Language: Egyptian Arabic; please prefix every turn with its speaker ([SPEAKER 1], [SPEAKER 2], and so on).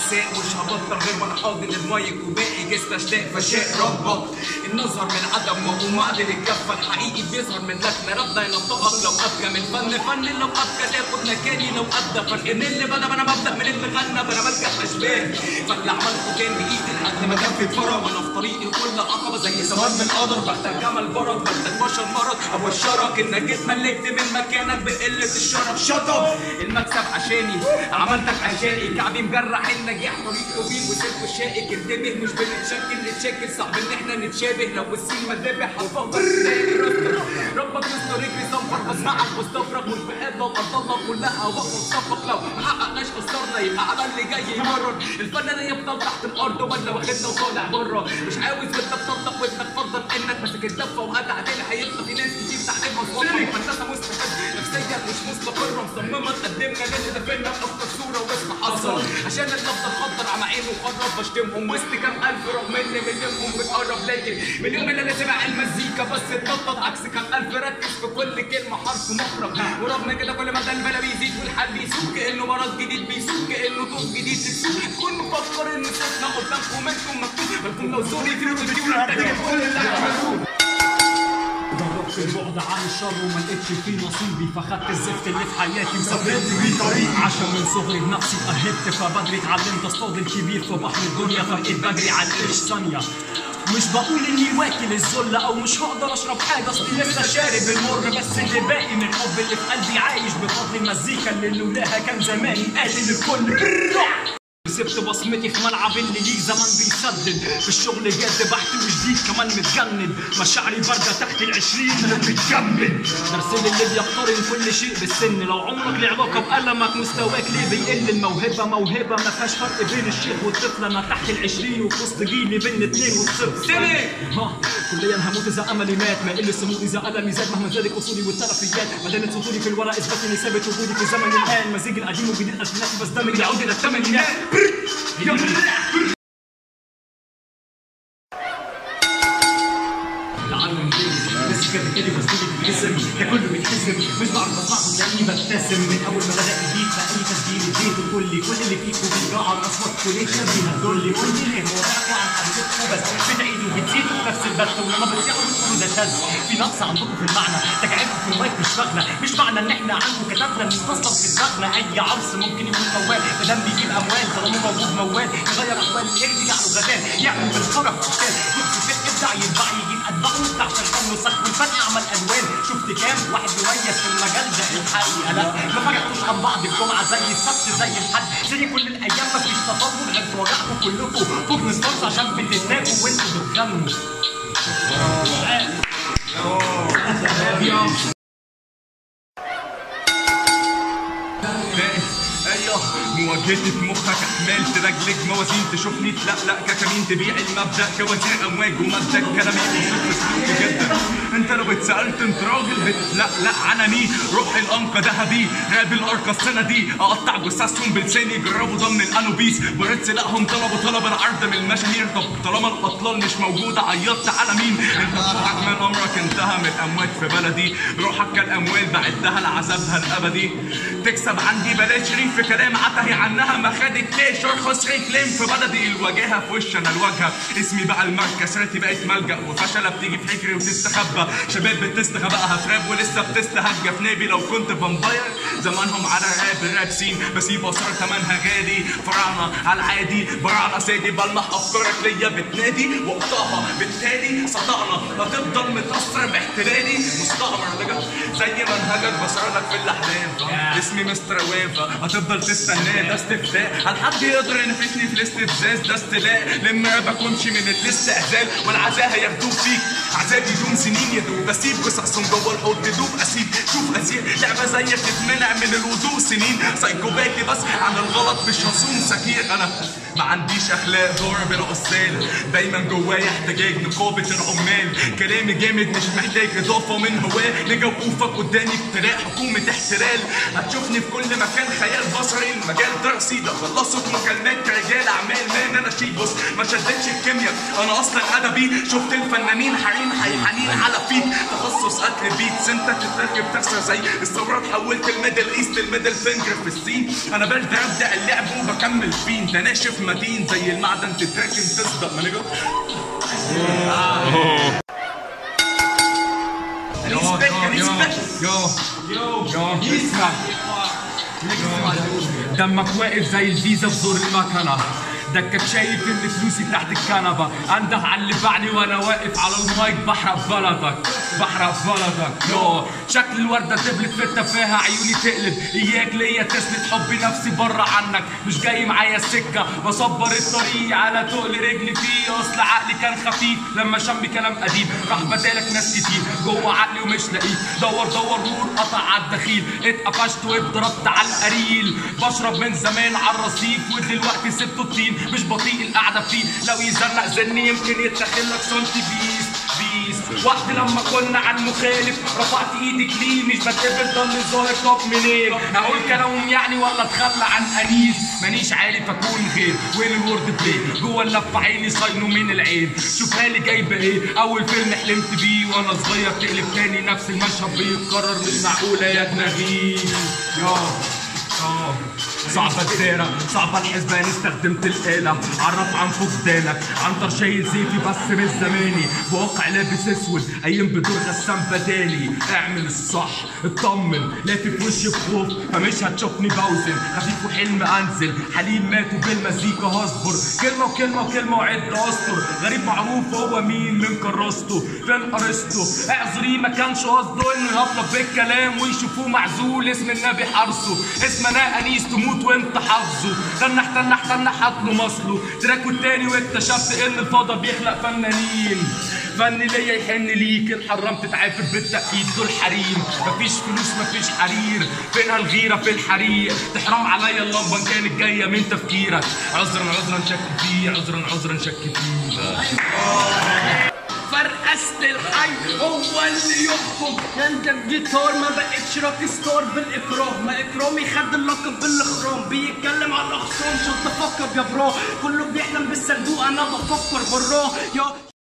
[SPEAKER 1] مساء مش هبطل غير وانا حاضن المايك وباقي جست اشتاق فشاء ربك النظر من عدم وهو معدل الكفه الحقيقي بيظهر من لكنه ربنا ينطقك لو ابكى من فن فن لو ابكى تاخد مكاني لو ابدا فرق ان اللي بدا انا ببدا من اللي غنى انا بلقى اشباه فاللي عملته كان بايدي لحد ما كان في فرق وانا في طريقي كل عقبه زي سواد من قدر بختك جمل برد بختك بشر مرض ابشرك انك جيت ملكت من مكانك بقله الشرف شطب المكسب عشاني عملتك عشاني كعبي مجرح النجاح طريق طويل وسلك شائك انتبه مش بنتشكل نتشكل صعب ان احنا نتشابه لو السين مذابح هتفكر تلاقي راسك ربك يستر رجلي صنفر بسمعك واستفرغ والفئات لو الله كلها وقف صفك لو محققناش قصرنا يبقى عمل اللي جاي يمرر الفن ده يفضل تحت الارض ولا واخدنا وطالع بره مش عاوز وانت بتنطق وانك فرضا انك ماسك الدفه وقاعد عليه هيبقى في ناس كتير تحتها مصوره فانت مستفز نفسيا مش مستقره مصممه تقدمنا للي دفنا اكتر صوره واسم حصل عشان اللفظ الخضر على عينه وقرب بشتمهم وسط كام الف رغم ان مليونهم بتقرب لكن مليون اللي انا سمع المزيكا بس اتنطط عكس كام الف ركز في كل كلمه حرف مخرج ورغم كده كل ما ده البلا بيزيد والحال بيسوق كانه مرض جديد بيسوق كانه طوق جديد تسوق تكون مفكر ان صوتنا قدامكم انتم مكتوب لكم لو زوري في الفيديو هتجيب كل اللي عملوه
[SPEAKER 2] جربت البعد عن الشر وما لقيتش فيه نصيبي فخدت الزفت اللي في حياتي وثبت بيه طريقي عشان من صغري بنفسي اتأهبت فبدري اتعلمت اصطاد الكبير في بحر الدنيا فبقيت بجري على القرش ثانية مش بقول اني واكل الذل او مش هقدر اشرب حاجه اصلي لسه شارب المر بس اللي باقي من الحب اللي في قلبي عايش بفضل المزيكا اللي لولاها كان زماني قاتل الكل سبت بصمتي في ملعب اللي ليه زمان بيسدد في الشغل جد بحت وجديد كمان متجند مشاعري باردة تحت العشرين انا متجمد درس لي اللي بيقترن كل شيء بالسن لو عمرك ليه علاقة بألمك مستواك ليه بيقل الموهبة موهبة ما فيهاش فرق بين الشيخ والطفل انا تحت العشرين وفي وسط جيلي بين اتنين والصفر
[SPEAKER 1] سنة.
[SPEAKER 2] ها كليا هموت اذا املي مات ما يقل الصمود اذا المي زاد مهما زادت اصولي والترفيات ما دامت سطوري في الورق اثبت اني ثابت وجودي في زمن الان مزيج القديم والجديد الفيناتي بستمج يعود الى الثمانينات تعلم ديني ناس كانت بتقلي مسؤولي بالاسم ده كله بيتحزم مش بعرف اسمعكم تلاقيني ببتسم من اول ما بدا البيت فاي تسجيل اديت وكل لي كل اللي فيكم بيجعر اصواتكم ليه شبيه هتقول لي قول لي ليه هو بحكوا عن حبيبتكم بس بتعيدوا وبتزيدوا في نفس البث ولما بتسيحوا بتقولوا ده شاذ في نقص عندكم في المعنى تجعلكم في المايك مش شغله مش معنى ان احنا عنده كتبنا مش اصلا في دماغنا اي عرس ممكن يكون موال ما دام بيجيب اموال طالما موجود موال يغير احوال القرد يعلو غزال يعمل بالخرف اشكال يبص في الابداع يتباع يجيب اتباعه بتاع شغال وسخ والفتح عمل الوان شفت كام واحد مميز في المجال ده الحقيقه لا ما فرقتوش عن بعض الجمعه زي السبت زي الحد زي كل الايام مفيش تطور غير في وجعكم كلكم فوق نستنس عشان بتتناقوا وانتوا بتغنوا
[SPEAKER 1] ايوه مواجهتي في مخك احمال ترجلك موازين تشوفني تلقلق ككمين تبيع المبدا كوزير امواج ومبدا كلامي بسلوك جدا انت لو اتسالت انت راجل بتلقلق عناني روح الانقى ذهبي راب الارقى السنه دي اقطع جثثهم بلساني جربوا ضمن الانوبيس برد سلاحهم طلبوا طلب العرض من المشاهير طب طالما الاطلال مش موجوده عيطت على مين انت روحك من امرك انتهى من الاموات في بلدي روحك كالاموال بعدها لعذابها الابدي تكسب عندي بلاش ريف في كلام عتهي عنها ما خدت ليش ارخص رجلين في بلدي الواجهه في وش انا الواجهه اسمي بقى المركز سيرتي بقت ملجا وفشله بتيجي في حجري وتستخبى شباب بتستخبى في راب ولسه بتستهجى في نبي لو كنت فامباير زمانهم على راب الراب سين بسيب اثار تمنها غالي فراعنه على العادي براعنه سادي بلمح افكارك ليا بتنادي وقتها بالتالي سطعنا هتفضل متاثر باحتلالي مستعمر لجا زي منهجك بسردك في الاحلام اسمي مستر وافا هتفضل تستناه ده استفتاء هل حد يقدر ينافسني في الاستفزاز ده استلاء لما ما بكونش من الاستهزال والعزاء هياخدوه فيك عذاب يدوم سنين يدوب بسيب قصصهم جوه الحوض تدوب اسيب شوف اسير لعبه زيك تتمنع من الوضوء سنين سايكوباتي بس عن الغلط مش هصوم سكير انا ما عنديش اخلاق ضارب العسال دايما جوايا احتجاج نقابه العمال كلامي جامد مش محتاج اضافه من هواه لجوقوفك قدامي ابتلاء حكومه احتلال هتشوفني في كل مكان خيال بصري المجال درسي ده خلصت مكالمات رجال اعمال مان انا شيء بص ما شدتش الكيمياء انا اصلا ادبي شفت الفنانين حريم حيحانين على فيك تخصص قتل بيتس انت تتركب تخسر زي الثوره اتحولت الميدل ايست الميدل فينجر في الصين انا بلد ابدا اللعب وبكمل فين ده ناشف متين زي المعدن تتراكم تصدق ما نجا ريسبكت ريسبكت اسمع دمك واقف زي الفيزا في زور المكنه دكك شايف ان فلوسي تحت الكنبه انده على اللي بعدي وانا واقف على المايك بحرق بلدك بحرق بلدك يو شكل الورده تبلت في التفاهه عيوني تقلب اياك ليا تسند حبي نفسي بره عنك مش جاي معايا السكه بصبر الطريق على تقل رجلي فيه اصل عقلي كان خفيف لما شم كلام قديم راح بدالك ناس كتير جوه عقلي ومش لاقيه دور دور نور قطع على الدخيل اتقفشت واتضربت على القريل بشرب من زمان على الرصيف ودلوقتي سبته الطين مش بطيء القعده فيه لو يزنق زني يمكن يتدخل لك سنتي بيس بيس وقت لما كنا على المخالف رفعت ايدي كلين مش بتقبل ضل الظاهر طب منين اقول كلام يعني ولا اتخلى عن انيس مانيش عالي فكون غير وين الورد بلاي جوه اللفه عيني صاينه من العين شوف هالي جايبه ايه اول فيلم حلمت بيه وانا صغير تقلب تاني نفس المشهد بيتكرر مش معقوله يا دماغي يا آه. صعبة الدارة صعبة الحسبان استخدمت الآلة عرف عن فقدانك عنتر شايل سيفي بس مش زماني بواقع لابس اسود قايم بدور غسان بدالي اعمل الصح اطمن لافف وشي بخوف فمش هتشوفني بوزن خفيف وحلم انزل حليم مات وبالمزيكا هصبر كلمة وكلمة وكلمة وعد استر غريب معروف هو مين من كراسته فين ارسطو اعذري ما كانش قصده انه يهطلب بالكلام ويشوفوه معزول اسم النبي حرصه اسم انا انيس تموت وانت حافظه تنح تنح تنح هاتله مصله تراك والتاني واكتشفت ان الفضا بيخلق فنانين فن ليا يحن ليك ان حرمت تعافر بالتأكيد دول حريم مفيش فلوس مفيش حرير فينها الغيرة في الحريق تحرم عليا اللمبة ان كانت جاية من تفكيرك عذرا عذرا شك فيه عذرا عذرا شك فيه
[SPEAKER 2] فرقست الحي هو اللي يحكم عندك جيتار ما بقتش روك ستار بالاكراه ما اكرامي خد اللقب بالاخرام بيتكلم على الاخصام شو تفكر يا برو كله بيحلم بالصندوق انا بفكر براه يا